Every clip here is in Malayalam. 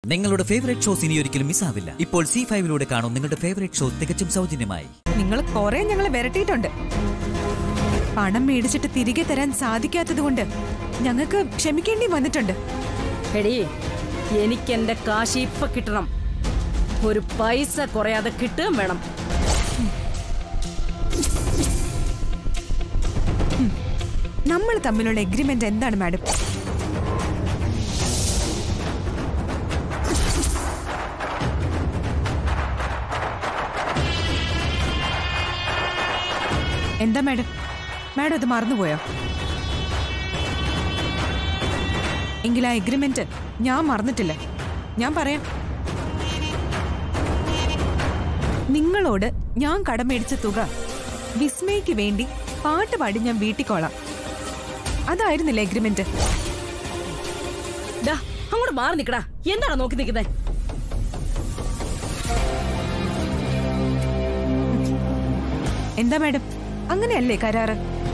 നിങ്ങളുടെ ഫേവറേറ്റ് ഷോസ് ഇനി ഒരിക്കലും മിസ്സാവില്ല ഇപ്പോൾ സി ഫൈവിലൂടെ കാണും നിങ്ങളുടെ ഫേവറേറ്റ് ഷോ തികച്ചും സൗജന്യമായി നിങ്ങൾ കുറെ ഞങ്ങളെ വിരട്ടിയിട്ടുണ്ട് പണം മേടിച്ചിട്ട് തിരികെ തരാൻ സാധിക്കാത്തത് കൊണ്ട് ഞങ്ങൾക്ക് ക്ഷമിക്കേണ്ടി വന്നിട്ടുണ്ട് എടീ എനിക്ക് എന്റെ കാശ് ഇപ്പൊ കിട്ടണം ഒരു പൈസ കുറയാതെ കിട്ടുകയും വേണം നമ്മൾ തമ്മിലുള്ള എഗ്രിമെന്റ് എന്താണ് മാഡം എന്താ മാഡം മാഡം അത് മറന്നുപോയോ എങ്കിൽ ആ എഗ്രിമെന്റ് ഞാൻ മറന്നിട്ടില്ല ഞാൻ പറയാം നിങ്ങളോട് ഞാൻ കടമേടിച്ച തുക വിസ്മയ്ക്ക് വേണ്ടി പാട്ട് പാടി ഞാൻ വീട്ടിക്കോളാം അതായിരുന്നില്ല എഗ്രിമെന്റ് ഡാ അങ്ങോട്ട് മാറി നിക്കടാ എന്താണ് നോക്കി നിൽക്കുന്നത് എന്താ മാഡം അങ്ങനെയല്ലേ കരാറ്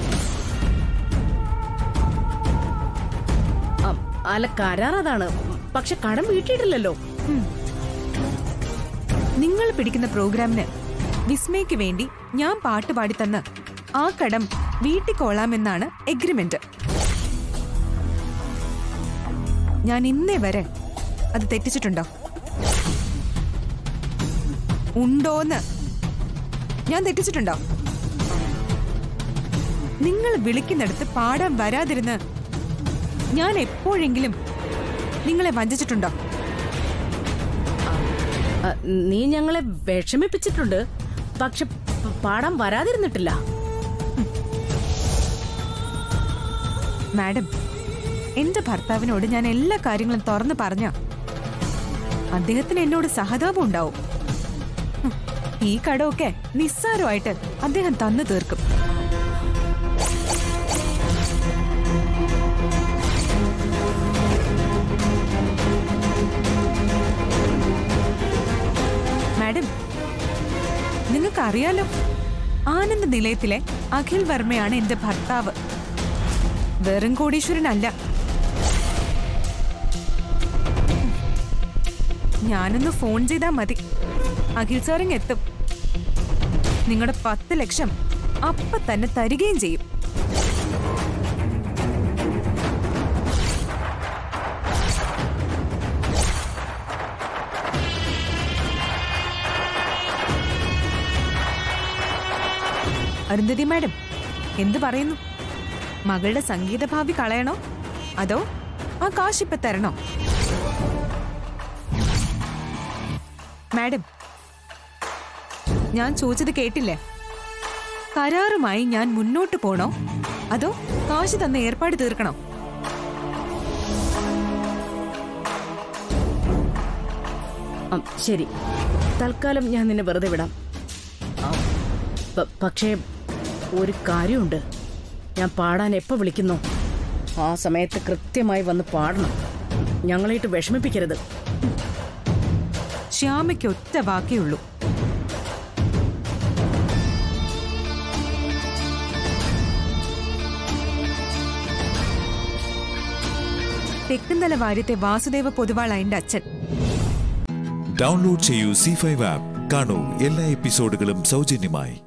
അല്ല കരാർ അതാണ് പക്ഷെ കടം വീട്ടിയിട്ടില്ലല്ലോ നിങ്ങൾ പിടിക്കുന്ന പ്രോഗ്രാമിന് വിസ്മയ്ക്ക് വേണ്ടി ഞാൻ പാട്ട് പാടി തന്ന് ആ കടം വീട്ടിക്കോളാമെന്നാണ് എഗ്രിമെന്റ് ഞാൻ ഇന്നേ വരെ അത് തെറ്റിച്ചിട്ടുണ്ടോ ഉണ്ടോന്ന് ഞാൻ തെറ്റിച്ചിട്ടുണ്ടോ നിങ്ങൾ വിളിക്കുന്നിടത്ത് പാടാൻ വരാതിരുന്ന് ഞാൻ എപ്പോഴെങ്കിലും നിങ്ങളെ വഞ്ചിച്ചിട്ടുണ്ടോ ആ, നീ ഞങ്ങളെ വിഷമിപ്പിച്ചിട്ടുണ്ട് പക്ഷെ പ- പാടാൻ വരാതിരുന്നിട്ടില്ല മാഡം എന്റെ ഭർത്താവിനോട് ഞാൻ എല്ലാ കാര്യങ്ങളും തുറന്നു പറഞ്ഞ അദ്ദേഹത്തിന് എന്നോട് സഹതാപം ഉണ്ടാവും ഹും, ഈ കടമൊക്കെ നിസ്സാരമായിട്ട് അദ്ദേഹം തന്നു തീർക്കും മാഡം നിങ്ങൾക്കറിയാലോ ആനന്ദ നിലയത്തിലെ അഖിൽ വർമ്മയാണ് എന്റെ ഭർത്താവ് വെറും കോടീശ്വരനല്ല ഞാനൊന്ന് ഫോൺ ചെയ്താൽ മതി അഖിൽ സാറിങ് എത്തും നിങ്ങളുടെ പത്ത് ലക്ഷം അപ്പൊ തന്നെ തരികയും ചെയ്യും അരുന്ധതി മാഡം എന്ത് പറയുന്നു മകളുടെ സംഗീത ഭാവി കളയണോ അതോ ആ കാശിപ്പ തരണോ മാഡം ഞാൻ ചോദിച്ചത് കേട്ടില്ലേ കരാറുമായി ഞാൻ മുന്നോട്ട് പോണോ അതോ കാശ് തന്ന ഏർപ്പാട് തീർക്കണോ ആ, ശരി തൽക്കാലം ഞാൻ നിന്നെ വെറുതെ വിടാം ആ, പ- പക്ഷേ ഒരു കാര്യമുണ്ട് ഞാൻ പാടാൻ എപ്പോ വിളിക്കുന്നോ ആ സമയത്ത് കൃത്യമായി വന്ന് പാടണം ഞങ്ങളായിട്ട് വിഷമിപ്പിക്കരുത് ശ്യാമയ്ക്ക് ഒറ്റ വാക്കേ ഉള്ളൂ തെക്കുംതല വാര്യത്തെ വാസുദേവ പൊതുവാൾ അതിന്റെ അച്ഛൻ ഡൗൺലോഡ് ചെയ്യൂ സി ഫൈവ് ആപ്പ് കാണൂ എല്ലാ എപ്പിസോഡുകളും സൗജന്യമായി